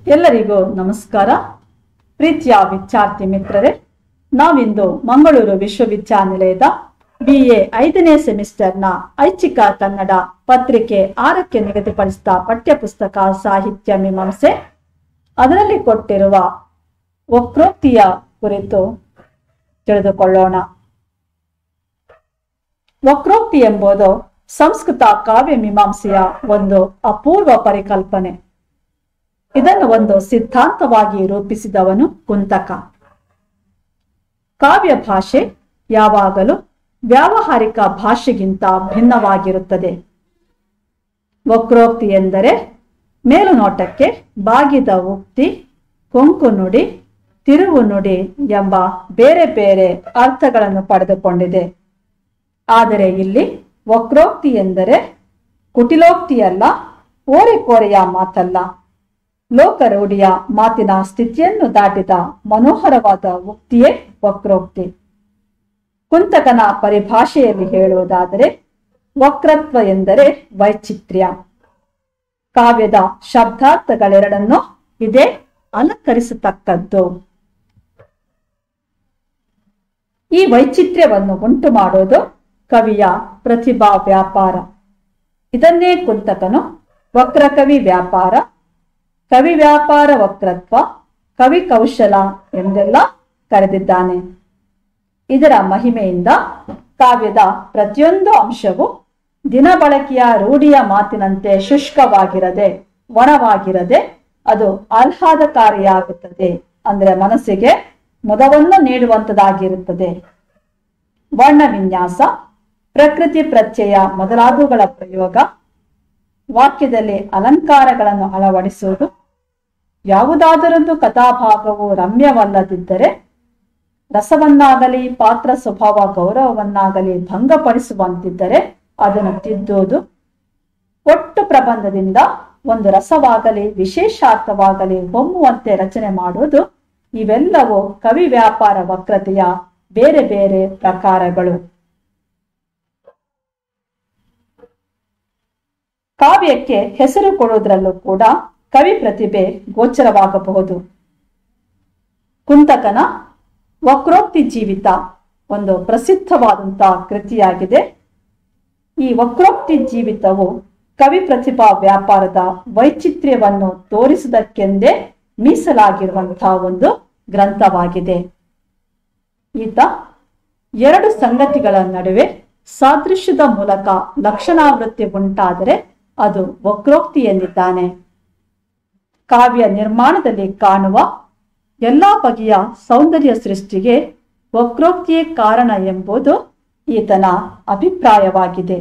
ಎಲ್ಲರಿಗೂ ನಮಸ್ಕಾರ ಪ್ರೀತಿಯ ವಿದ್ಯಾರ್ಥಿ ಮಿತ್ರರೇ ನಾವಿಂದು ಮಂಗಳೂರು ವಿಶ್ವವಿದ್ಯಾನಿಲಯದ ಬಿ ಎ ಐದನೇ ಸೆಮಿಸ್ಟರ್ನ ಐಚ್ಛಿಕ ಕನ್ನಡ ಪತ್ರಿಕೆ ಆರಕ್ಕೆ ನಿಗದಿಪಡಿಸಿದ ಪಠ್ಯಪುಸ್ತಕ ಸಾಹಿತ್ಯ ಮೀಮಾಂಸೆ ಅದರಲ್ಲಿ ಕೊಟ್ಟಿರುವ ವಕ್ರೋಕ್ತಿಯ ಕುರಿತು ತಿಳಿದುಕೊಳ್ಳೋಣ ವಕ್ರೋಕ್ತಿ ಎಂಬುದು ಸಂಸ್ಕೃತ ಕಾವ್ಯ ಮೀಮಾಂಸೆಯ ಒಂದು ಅಪೂರ್ವ ಪರಿಕಲ್ಪನೆ ಇದನ್ನು ಒಂದು ಸಿದ್ಧಾಂತವಾಗಿ ರೂಪಿಸಿದವನು ಕುಂತಕ ಕಾವ್ಯ ಭಾಷೆ ಯಾವಾಗಲೂ ವ್ಯಾವಹಾರಿಕ ಭಾಷೆಗಿಂತ ಭಿನ್ನವಾಗಿರುತ್ತದೆ ವಕ್ರೋಕ್ತಿ ಎಂದರೆ ಮೇಲುನೋಟಕ್ಕೆ ಬಾಗಿದ ಉಕ್ತಿ ಕೊಂಕು ನುಡಿ ತಿರುವು ನುಡಿ ಎಂಬ ಬೇರೆ ಬೇರೆ ಅರ್ಥಗಳನ್ನು ಪಡೆದುಕೊಂಡಿದೆ ಆದರೆ ಇಲ್ಲಿ ವಕ್ರೋಕ್ತಿ ಎಂದರೆ ಕುಟಿಲೋಕ್ತಿಯಲ್ಲ ಓರೆಕೋರೆಯ ಮಾತಲ್ಲ ಲೋಕರೂಢಿಯ ಮಾತಿನ ಸ್ಥಿತಿಯನ್ನು ದಾಟಿದ ಮನೋಹರವಾದ ಉಕ್ತಿಯೇ ವಕ್ರೋಕ್ತಿ ಕುಂತಕನ ಪರಿಭಾಷೆಯಲ್ಲಿ ಹೇಳುವುದಾದರೆ ವಕ್ರತ್ವ ಎಂದರೆ ವೈಚಿತ್ರ್ಯ ಕಾವ್ಯದ ಶಬ್ದಾರ್ಥಗಳೆರಡನ್ನು ಇದೇ ಅಲಂಕರಿಸತಕ್ಕದ್ದು ಈ ವೈಚಿತ್ರ್ಯವನ್ನು ಉಂಟು ಮಾಡೋದು ಕವಿಯ ಪ್ರತಿಭಾ ವ್ಯಾಪಾರ ಇದನ್ನೇ ಕುಂತಕನು ವಕ್ರಕವಿ ವ್ಯಾಪಾರ ಕವಿ ವ್ಯಾಪಾರ ವಕ್ರತ್ವ ಕವಿ ಕೌಶಲ ಎಂದೆಲ್ಲ ಕರೆದಿದ್ದಾನೆ ಇದರ ಮಹಿಮೆಯಿಂದ ಕಾವ್ಯದ ಪ್ರತಿಯೊಂದು ಅಂಶವು ದಿನಬಳಕೆಯ ರೂಢಿಯ ಮಾತಿನಂತೆ ಶುಷ್ಕವಾಗಿರದೆ ಒಣವಾಗಿರದೆ ಅದು ಆಹ್ಲಾದಕಾರಿಯಾಗುತ್ತದೆ ಅಂದ್ರೆ ಮನಸ್ಸಿಗೆ ಮುದವನ್ನು ನೀಡುವಂತದಾಗಿರುತ್ತದೆ ವರ್ಣ ವಿನ್ಯಾಸ ಪ್ರಕೃತಿ ಪ್ರತ್ಯಯ ಮೊದಲಾದವುಗಳ ಪ್ರಯೋಗ ವಾಕ್ಯದಲ್ಲಿ ಅಲಂಕಾರಗಳನ್ನು ಅಳವಡಿಸುವುದು ಯಾವುದಾದರೊಂದು ಕಥಾಭಾಗವು ರಮ್ಯವಲ್ಲದಿದ್ದರೆ ರಸವನ್ನಾಗಲಿ ಪಾತ್ರ ಸ್ವಭಾವ ಗೌರವವನ್ನಾಗಲಿ ಭಂಗಪಡಿಸುವಂತಿದ್ದರೆ ಅದನ್ನು ತಿದ್ದುವುದು ಒಟ್ಟು ಪ್ರಬಂಧದಿಂದ ಒಂದು ರಸವಾಗಲಿ ವಿಶೇಷಾರ್ಥವಾಗಲಿ ಹೊಮ್ಮುವಂತೆ ರಚನೆ ಮಾಡುವುದು ಇವೆಲ್ಲವೂ ಕವಿ ವ್ಯಾಪಾರ ವಕ್ರತೆಯ ಬೇರೆ ಬೇರೆ ಪ್ರಕಾರಗಳು ಕಾವ್ಯಕ್ಕೆ ಹೆಸರು ಕೊಡುವುದರಲ್ಲೂ ಕೂಡ ಕವಿ ಪ್ರತಿಭೆ ಗೋಚರವಾಗಬಹುದು ಕುಂತಕನ ವಕ್ರೋಕ್ತಿ ಜೀವಿತ ಒಂದು ಪ್ರಸಿದ್ಧವಾದಂತಹ ಕೃತಿಯಾಗಿದೆ ಈ ವಕ್ರೋಕ್ತಿ ಜೀವಿತವು ಕವಿ ಪ್ರತಿಭಾ ವ್ಯಾಪಾರದ ವೈಚಿತ್ರ್ಯವನ್ನು ತೋರಿಸುವುದಕ್ಕೆಂದೇ ಮೀಸಲಾಗಿರುವಂತಹ ಒಂದು ಗ್ರಂಥವಾಗಿದೆ ಈತ ಎರಡು ಸಂಗತಿಗಳ ನಡುವೆ ಸಾದೃಶ್ಯದ ಮೂಲಕ ಲಕ್ಷಣಾವೃತ್ತಿ ಉಂಟಾದರೆ ಅದು ವಕ್ರೋಕ್ತಿ ಎಂದಿದ್ದಾನೆ ಕಾವ್ಯ ನಿರ್ಮಾಣದಲ್ಲಿ ಕಾಣುವ ಎಲ್ಲಾ ಬಗೆಯ ಸೌಂದರ್ಯ ಸೃಷ್ಟಿಗೆ ವಕ್ರೋಕ್ತಿಯೇ ಕಾರಣ ಎಂಬುದು ಈತನ ಅಭಿಪ್ರಾಯವಾಗಿದೆ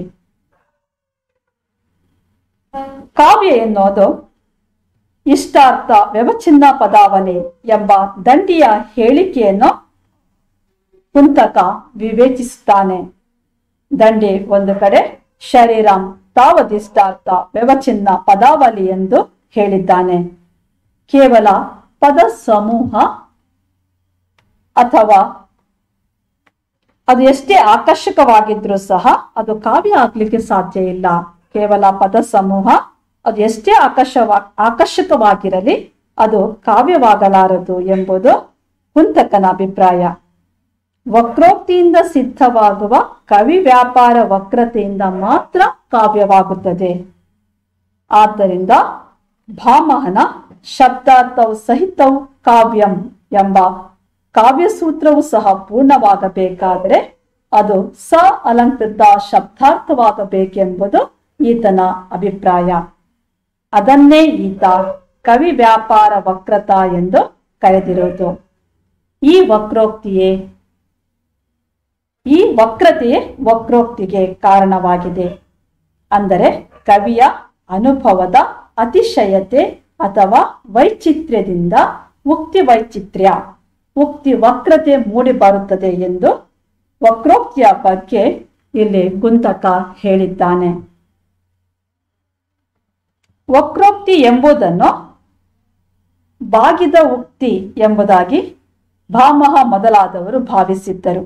ಕಾವ್ಯ ಎನ್ನುವುದು ಇಷ್ಟಾರ್ಥ ವ್ಯವಚ್ಛಿನ್ನ ಪದಾವಲಿ ಎಂಬ ದಂಡಿಯ ಹೇಳಿಕೆಯನ್ನು ಕುಂತಕ ವಿವೇಚಿಸುತ್ತಾನೆ ದಂಡಿ ಒಂದು ಕಡೆ ಶರೀರಂ ತಾವದಿಷ್ಟಾರ್ಥ ವ್ಯವಚ್ಛಿನ್ನ ಪದಾವಲಿ ಎಂದು ಹೇಳಿದ್ದಾನೆ ಕೇವಲ ಪದ ಸಮೂಹ ಅಥವಾ ಅದು ಎಷ್ಟೇ ಆಕರ್ಷಕವಾಗಿದ್ರೂ ಸಹ ಅದು ಕಾವ್ಯ ಆಗ್ಲಿಕ್ಕೆ ಸಾಧ್ಯ ಇಲ್ಲ ಕೇವಲ ಪದ ಸಮೂಹ ಅದು ಎಷ್ಟೇ ಆಕರ್ಷವಾ ಆಕರ್ಷಕವಾಗಿರಲಿ ಅದು ಕಾವ್ಯವಾಗಲಾರದು ಎಂಬುದು ಕುಂತಕನ ಅಭಿಪ್ರಾಯ ವಕ್ರೋಕ್ತಿಯಿಂದ ಸಿದ್ಧವಾಗುವ ಕವಿ ವ್ಯಾಪಾರ ವಕ್ರತೆಯಿಂದ ಮಾತ್ರ ಕಾವ್ಯವಾಗುತ್ತದೆ ಆದ್ದರಿಂದ ಭಾಮಹನ ಶಬ್ದಾರ್ಥವು ಸಹಿತವು ಕಾವ್ಯಂ ಎಂಬ ಕಾವ್ಯಸೂತ್ರವು ಸಹ ಪೂರ್ಣವಾಗಬೇಕಾದರೆ ಅದು ಸ ಅಲಂಕೃತ ಶಬ್ದಾರ್ಥವಾಗಬೇಕೆಂಬುದು ಈತನ ಅಭಿಪ್ರಾಯ ಅದನ್ನೇ ಈತ ಕವಿ ವ್ಯಾಪಾರ ವಕ್ರತ ಎಂದು ಕರೆದಿರುವುದು ಈ ವಕ್ರೋಕ್ತಿಯೇ ಈ ವಕ್ರತೆಯೇ ವಕ್ರೋಕ್ತಿಗೆ ಕಾರಣವಾಗಿದೆ ಅಂದರೆ ಕವಿಯ ಅನುಭವದ ಅತಿಶಯತೆ ಅಥವಾ ವೈಚಿತ್ರ್ಯದಿಂದ ಉಕ್ತಿ ವೈಚಿತ್ರ್ಯ ಉಕ್ತಿ ವಕ್ರತೆ ಮೂಡಿ ಬರುತ್ತದೆ ಎಂದು ವಕ್ರೋಕ್ತಿಯ ಬಗ್ಗೆ ಇಲ್ಲಿ ಕುಂತಕ ಹೇಳಿದ್ದಾನೆ ವಕ್ರೋಕ್ತಿ ಎಂಬುದನ್ನು ಬಾಗಿದ ಉಕ್ತಿ ಎಂಬುದಾಗಿ ಭಾಮಹ ಮೊದಲಾದವರು ಭಾವಿಸಿದ್ದರು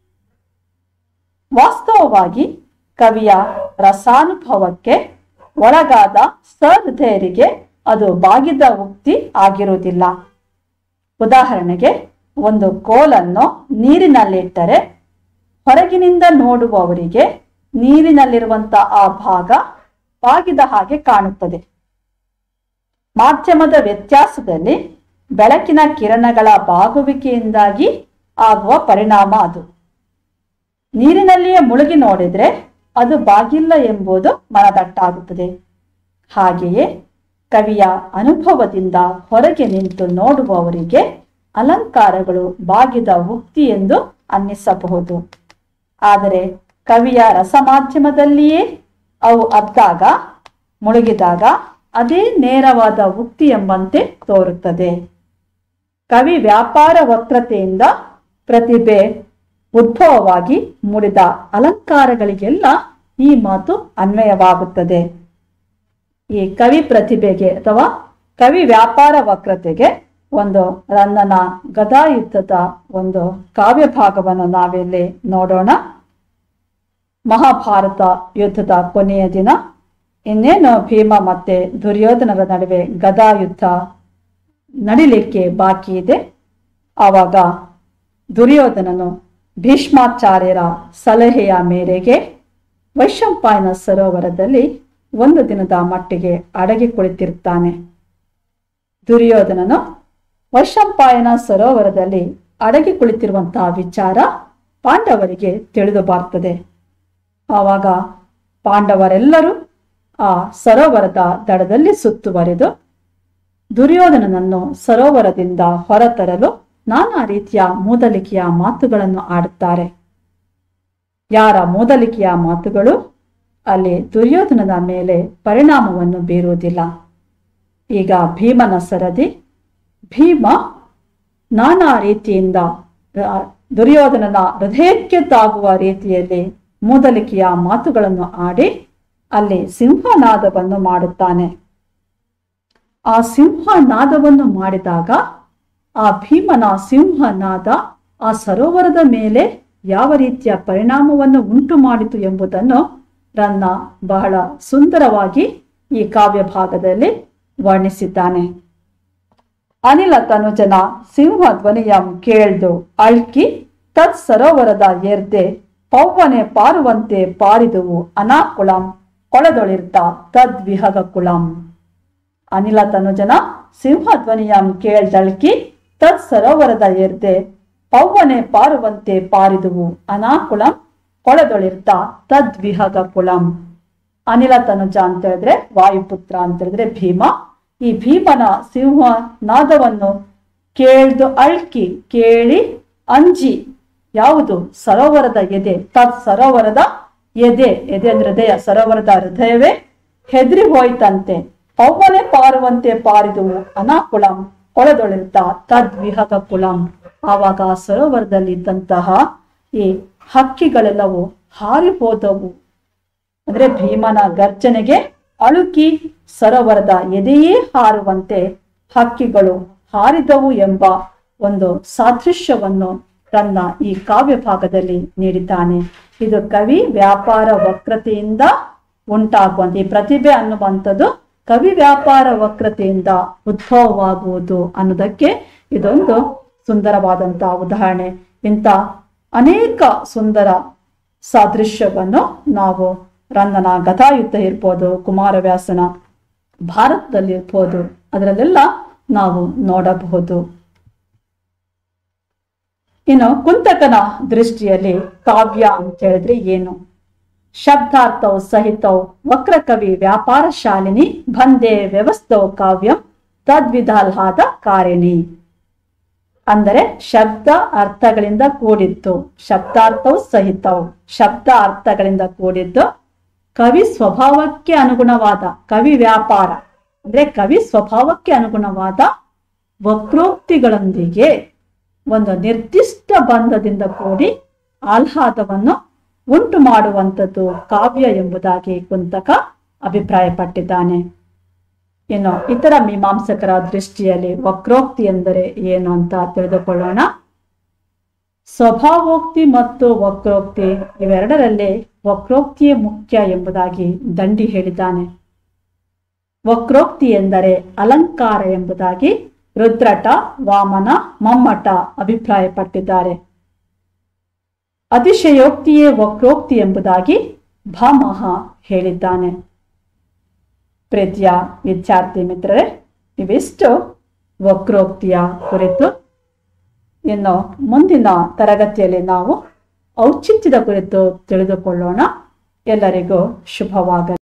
ವಾಸ್ತವವಾಗಿ ಕವಿಯ ರಸಾನುಭವಕ್ಕೆ ಒಳಗಾದ ಸಹೃದಯರಿಗೆ ಅದು ಬಾಗಿದ ಉಕ್ತಿ ಆಗಿರುವುದಿಲ್ಲ ಉದಾಹರಣೆಗೆ ಒಂದು ಕೋಲನ್ನು ನೀರಿನಲ್ಲಿಟ್ಟರೆ ಹೊರಗಿನಿಂದ ನೋಡುವವರಿಗೆ ನೀರಿನಲ್ಲಿರುವಂತ ಆ ಭಾಗ ಬಾಗಿದ ಹಾಗೆ ಕಾಣುತ್ತದೆ ಮಾಧ್ಯಮದ ವ್ಯತ್ಯಾಸದಲ್ಲಿ ಬೆಳಕಿನ ಕಿರಣಗಳ ಬಾಗುವಿಕೆಯಿಂದಾಗಿ ಆಗುವ ಪರಿಣಾಮ ಅದು ನೀರಿನಲ್ಲಿಯೇ ಮುಳುಗಿ ನೋಡಿದ್ರೆ ಅದು ಬಾಗಿಲ್ಲ ಎಂಬುದು ಮನದಟ್ಟಾಗುತ್ತದೆ ಹಾಗೆಯೇ ಕವಿಯ ಅನುಭವದಿಂದ ಹೊರಗೆ ನಿಂತು ನೋಡುವವರಿಗೆ ಅಲಂಕಾರಗಳು ಬಾಗಿದ ಉಕ್ತಿ ಎಂದು ಅನ್ನಿಸಬಹುದು ಆದರೆ ಕವಿಯ ರಸಮಾಧ್ಯಮದಲ್ಲಿಯೇ ಅವು ಅದ್ದಾಗ ಮುಳುಗಿದಾಗ ಅದೇ ನೇರವಾದ ಉಕ್ತಿ ಎಂಬಂತೆ ತೋರುತ್ತದೆ ಕವಿ ವ್ಯಾಪಾರ ವಕ್ರತೆಯಿಂದ ಪ್ರತಿಭೆ ಉದ್ಭವವಾಗಿ ಮೂಡಿದ ಅಲಂಕಾರಗಳಿಗೆಲ್ಲ ಈ ಮಾತು ಅನ್ವಯವಾಗುತ್ತದೆ ಈ ಕವಿ ಪ್ರತಿಭೆಗೆ ಅಥವಾ ಕವಿ ವ್ಯಾಪಾರ ವಕ್ರತೆಗೆ ಒಂದು ರನ್ನನ ಗದಾಯುದ್ಧದ ಒಂದು ಕಾವ್ಯ ಭಾಗವನ್ನು ನಾವಿಲ್ಲಿ ನೋಡೋಣ ಮಹಾಭಾರತ ಯುದ್ಧದ ಕೊನೆಯ ದಿನ ಇನ್ನೇನು ಭೀಮ ಮತ್ತೆ ದುರ್ಯೋಧನರ ನಡುವೆ ಗದಾ ಯುದ್ಧ ನಡಿಲಿಕ್ಕೆ ಬಾಕಿ ಇದೆ ಆವಾಗ ದುರ್ಯೋಧನನು ಭೀಷ್ಮಾಚಾರ್ಯರ ಸಲಹೆಯ ಮೇರೆಗೆ ವೈಶಂಪಾಯನ ಸರೋವರದಲ್ಲಿ ಒಂದು ದಿನದ ಮಟ್ಟಿಗೆ ಅಡಗಿ ಕುಳಿತಿರುತ್ತಾನೆ ದುರ್ಯೋಧನನು ವೈಶಂಪಾಯನ ಸರೋವರದಲ್ಲಿ ಅಡಗಿ ಕುಳಿತಿರುವಂತಹ ವಿಚಾರ ಪಾಂಡವರಿಗೆ ತಿಳಿದು ಬರ್ತದೆ ಆವಾಗ ಪಾಂಡವರೆಲ್ಲರೂ ಆ ಸರೋವರದ ದಡದಲ್ಲಿ ಸುತ್ತುವರಿದು ದುರ್ಯೋಧನನನ್ನು ಸರೋವರದಿಂದ ಹೊರತರಲು ನಾನಾ ರೀತಿಯ ಮೂದಲಿಕೆಯ ಮಾತುಗಳನ್ನು ಆಡುತ್ತಾರೆ ಯಾರ ಮೂದಲಿಕೆಯ ಮಾತುಗಳು ಅಲ್ಲಿ ದುರ್ಯೋಧನನ ಮೇಲೆ ಪರಿಣಾಮವನ್ನು ಬೀರುವುದಿಲ್ಲ ಈಗ ಭೀಮನ ಸರದಿ ಭೀಮ ನಾನಾ ರೀತಿಯಿಂದ ಆ, ದುರ್ಯೋಧನನ ಹೃದಯಕ್ಕೆ ತಾಗುವ ರೀತಿಯಲ್ಲಿ ಮೂದಲಿಕೆಯ ಮಾತುಗಳನ್ನು ಆಡಿ ಅಲ್ಲಿ ಸಿಂಹನಾದವನ್ನು ಮಾಡುತ್ತಾನೆ ಆ ಸಿಂಹನಾದವನ್ನು ಮಾಡಿದಾಗ ಆ ಭೀಮನ ಸಿಂಹನಾದ ಆ ಸರೋವರದ ಮೇಲೆ ಯಾವ ರೀತಿಯ ಪರಿಣಾಮವನ್ನು ಉಂಟು ಮಾಡಿತು ಎಂಬುದನ್ನು ರನ್ನ ಬಹಳ ಸುಂದರವಾಗಿ ಈ ಕಾವ್ಯ ಭಾಗದಲ್ಲಿ ವರ್ಣಿಸಿದ್ದಾನೆ ಅನಿಲ ತನುಜನ ಸಿಂಹ ಧ್ವನಿಯಂ ಕೇಳ್ದು ಅಳ್ಕಿ ತತ್ ಸರೋವರದ ಎರ್ದೆ ಪೌವನೆ ಪಾರುವಂತೆ ಪಾರಿದುವು ಅನಾಕುಳಂ ಕೊಳದೊಳಿರ್ತ ತದ್ವಿಹಗ ಕುಳಂ ಅನಿಲ ತನುಜನ ಸಿಂಹ ಧ್ವನಿಯಂ ಕೇಳ್ದಳ್ಕಿ ತತ್ ಸರೋವರದ ಎರ್ದೆ ಪೌವನೆ ಪಾರುವಂತೆ ಪಾರಿದುವು ಅನಾಕುಳಂ ಕೊಳದೊಳಿರ್ತ ತದ್ವಿಹಗ ಕುಳಂ ಅನಿಲ ತನುಜ ಅಂತ ಹೇಳಿದ್ರೆ ವಾಯುಪುತ್ರ ಅಂತ ಹೇಳಿದ್ರೆ ಭೀಮ ಈ ಭೀಮನ ಸಿಂಹ ನಾದವನ್ನು ಕೇಳ್ದು ಅಳ್ಕಿ ಕೇಳಿ ಅಂಜಿ ಯಾವುದು ಸರೋವರದ ಎದೆ ತತ್ ಸರೋವರದ ಎದೆ ಎದೆ ಅಂದ್ರೆ ಹೃದಯ ಸರೋವರದ ಹೃದಯವೇ ಹೆದರಿ ಹೋಯ್ತಂತೆ ಪೌವನೆ ಪಾರುವಂತೆ ಪಾರಿದುವು ಅನಾಕುಳಂ ಕೊಳದೊಳಿರ್ತ ತದ್ವಿಹಗ ಕುಳಂ ಆವಾಗ ಆ ಸರೋವರದಲ್ಲಿ ಇದ್ದಂತಹ ಈ ಹಕ್ಕಿಗಳೆಲ್ಲವೂ ಹಾರಿ ಹೋದವು ಅಂದ್ರೆ ಭೀಮನ ಗರ್ಜನೆಗೆ ಅಳುಕಿ ಸರೋವರದ ಎದೆಯೇ ಹಾರುವಂತೆ ಹಕ್ಕಿಗಳು ಹಾರಿದವು ಎಂಬ ಒಂದು ಸಾದೃಶ್ಯವನ್ನು ತನ್ನ ಈ ಕಾವ್ಯ ಭಾಗದಲ್ಲಿ ನೀಡಿದ್ದಾನೆ ಇದು ಕವಿ ವ್ಯಾಪಾರ ವಕ್ರತೆಯಿಂದ ಉಂಟಾಗುವಂತ ಈ ಪ್ರತಿಭೆ ಅನ್ನುವಂಥದ್ದು ಕವಿ ವ್ಯಾಪಾರ ವಕ್ರತೆಯಿಂದ ಉದ್ಭವವಾಗುವುದು ಅನ್ನೋದಕ್ಕೆ ಇದೊಂದು ಸುಂದರವಾದಂತಹ ಉದಾಹರಣೆ ಇಂಥ ಅನೇಕ ಸುಂದರ ಸಾದೃಶ್ಯವನ್ನು ನಾವು ರನ್ನನ ಗತಾಯುದ್ಧ ಇರ್ಬೋದು ಕುಮಾರವ್ಯಾಸನ ಭಾರತದಲ್ಲಿ ಇರ್ಬೋದು ಅದರಲ್ಲೆಲ್ಲ ನಾವು ನೋಡಬಹುದು ಇನ್ನು ಕುಂತಕನ ದೃಷ್ಟಿಯಲ್ಲಿ ಕಾವ್ಯ ಅಂತ ಹೇಳಿದ್ರೆ ಏನು ಶಬ್ದಾರ್ಥವು ಸಹಿತವು ವಕ್ರಕವಿ ವ್ಯಾಪಾರ ಶಾಲಿನಿ ಬಂದೆ ವ್ಯವಸ್ಥವು ಕಾವ್ಯಂ ತದ್ವಿಧಾಲ್ಹಾದ ಕಾರಿಣಿ ಅಂದರೆ ಶಬ್ದ ಅರ್ಥಗಳಿಂದ ಕೂಡಿತ್ತು ಶಬ್ದಾರ್ಥವು ಸಹಿತವು ಶಬ್ದ ಅರ್ಥಗಳಿಂದ ಕೂಡಿದ್ದು ಕವಿ ಸ್ವಭಾವಕ್ಕೆ ಅನುಗುಣವಾದ ಕವಿ ವ್ಯಾಪಾರ ಅಂದ್ರೆ ಕವಿ ಸ್ವಭಾವಕ್ಕೆ ಅನುಗುಣವಾದ ವಕ್ರೋಕ್ತಿಗಳೊಂದಿಗೆ ಒಂದು ನಿರ್ದಿಷ್ಟ ಬಂಧದಿಂದ ಕೂಡಿ ಆಹ್ಲಾದವನ್ನು ಉಂಟು ಮಾಡುವಂಥದ್ದು ಕಾವ್ಯ ಎಂಬುದಾಗಿ ಕುಂತಕ ಅಭಿಪ್ರಾಯಪಟ್ಟಿದ್ದಾನೆ ಇನ್ನು ಇತರ ಮೀಮಾಂಸಕರ ದೃಷ್ಟಿಯಲ್ಲಿ ವಕ್ರೋಕ್ತಿ ಎಂದರೆ ಏನು ಅಂತ ತಿಳಿದುಕೊಳ್ಳೋಣ ಸ್ವಭಾವೋಕ್ತಿ ಮತ್ತು ವಕ್ರೋಕ್ತಿ ಇವೆರಡರಲ್ಲಿ ವಕ್ರೋಕ್ತಿಯೇ ಮುಖ್ಯ ಎಂಬುದಾಗಿ ದಂಡಿ ಹೇಳಿದ್ದಾನೆ ವಕ್ರೋಕ್ತಿ ಎಂದರೆ ಅಲಂಕಾರ ಎಂಬುದಾಗಿ ರುದ್ರಟ ವಾಮನ ಮಮ್ಮಟ ಅಭಿಪ್ರಾಯಪಟ್ಟಿದ್ದಾರೆ ಅತಿಶಯೋಕ್ತಿಯೇ ವಕ್ರೋಕ್ತಿ ಎಂಬುದಾಗಿ ಭಾಮಹ ಹೇಳಿದ್ದಾನೆ ಪ್ರೀತಿಯ ವಿದ್ಯಾರ್ಥಿ ಮಿತ್ರರೇ ಇವಿಷ್ಟು ವಕ್ರೋಕ್ತಿಯ ಕುರಿತು ಇನ್ನು ಮುಂದಿನ ತರಗತಿಯಲ್ಲಿ ನಾವು ಔಚಿತ್ಯದ ಕುರಿತು ತಿಳಿದುಕೊಳ್ಳೋಣ ಎಲ್ಲರಿಗೂ ಶುಭವಾಗಲಿ